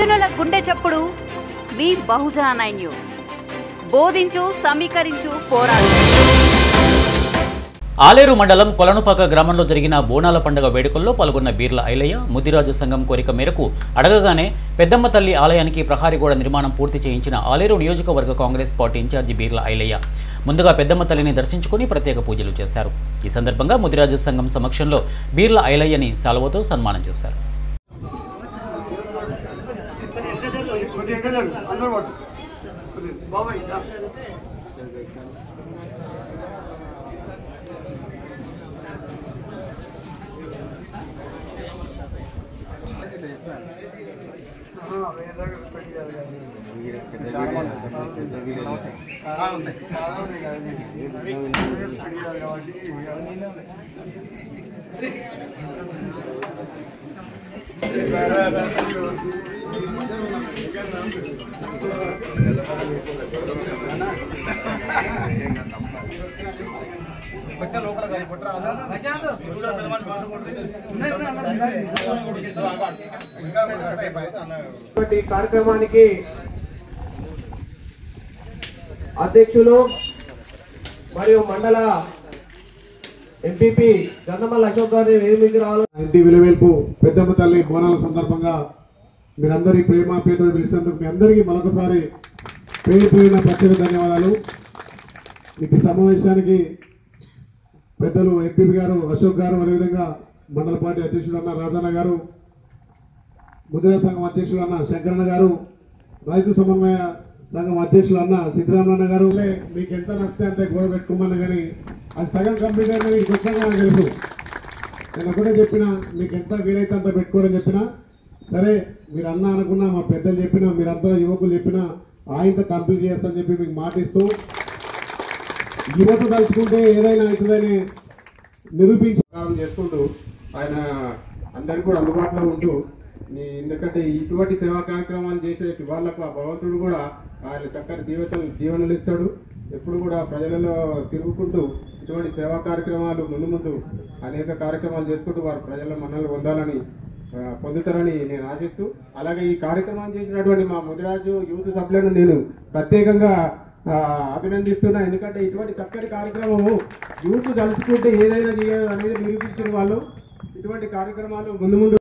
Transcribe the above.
బహుజనుల గుండె చప్పుడు మీ బహుజన నైన్ న్యూస్ బోధించు సమీకరించు పోరాడు ఆలేరు మండలం కొలనుపాక గ్రామంలో జరిగిన బోనాల పండుగ వేడుకల్లో పాల్గొన్న బీర్ల ఐలయ్య ముదిరాజు సంఘం కోరిక మేరకు అడగగానే పెద్దమ్మ తల్లి ఆలయానికి ప్రహారీ గోడ నిర్మాణం పూర్తి చేయించిన ఆలేరు నియోజకవర్గ కాంగ్రెస్ పార్టీ ఇన్ఛార్జి బీర్ల ఐలయ్య ముందుగా పెద్దమ్మ తల్లిని దర్శించుకుని ప్రత్యేక పూజలు చేశారు ఈ సందర్భంగా ముదిరాజు సంఘం సమక్షంలో బీర్ల ఐలయ్యని సాల్వతో సన్మానం చేశారు ఇటువంటి కార్యక్రమానికి అధ్యక్షులు మరియు మండల ఎంపీపీ గంధమల్ల అశోక్ గారిని వేదికకి రావాలి ఇంటి విలువేల్పు పెద్దమ్మ తల్లి బోనాల సందర్భంగా మీరందరి ప్రేమ పేదలు పిలిచినందుకు మీ అందరికీ మరొకసారి పేరు పేరున ప్రత్యేక ధన్యవాదాలు ఈ సమావేశానికి పెద్దలు ఎంపీ గారు అశోక్ గారు అదేవిధంగా మండల పార్టీ అధ్యక్షుడు అన్న రాజన్న గారు ముద్రా సంఘం అధ్యక్షులు అన్న శంకరన్న గారు రైతు సమన్వయ సంఘం అధ్యక్షులు అన్న సిద్ధరామన్న గారు లే, మీకు ఎంత నచ్చితే అంతే గోడ పెట్టుకోమని కానీ అది సగం కంప్లీట్ అయినా మీకు వచ్చాక నాకు తెలుసు నేను ఒకటే చెప్పిన మీకు ఎంత వీలైతే అంత పెట్టుకోరని చెప్పిన సరే మీరు అన్న అనుకున్నా మా పెద్దలు చెప్పినా మీరంతా యువకులు చెప్పినా ఆయనతో కంప్లీట్ చేస్తానని చెప్పి మీకు మాటిస్తూ యువత తలుచుకుంటే ఏదైనా అవుతుందని నిరూపించి సహకారం చేసుకుంటూ ఆయన అందరికీ కూడా అందుబాటులో ఉంటూ నీ ఎందుకంటే ఇటువంటి సేవా కార్యక్రమాలు చేసే వాళ్ళకు ఆ భగవంతుడు కూడా ఆయన చక్కటి దీవెతలు దీవెనలు ఇస్తాడు ఎప్పుడు కూడా ప్రజలలో తిరుగుకుంటూ ఇటువంటి సేవా కార్యక్రమాలు ముందు ముందు అనేక కార్యక్రమాలు చేసుకుంటూ వారు ప్రజల మన్నలు పొందాలని ఆ, పొందుతారని నేను ఆశిస్తూ అలాగే ఈ కార్యక్రమం చేసినటువంటి మా ముదిరాజు యూత్ సభ్యులను నేను ప్రత్యేకంగా ఆ, అభినందిస్తున్నా ఎందుకంటే ఇటువంటి చక్కటి కార్యక్రమము యూత్ కలుసుకుంటే ఏదైనా చేయాలి అనేది నిరూపించిన వాళ్ళు ఇటువంటి కార్యక్రమాలు ముందు ముందు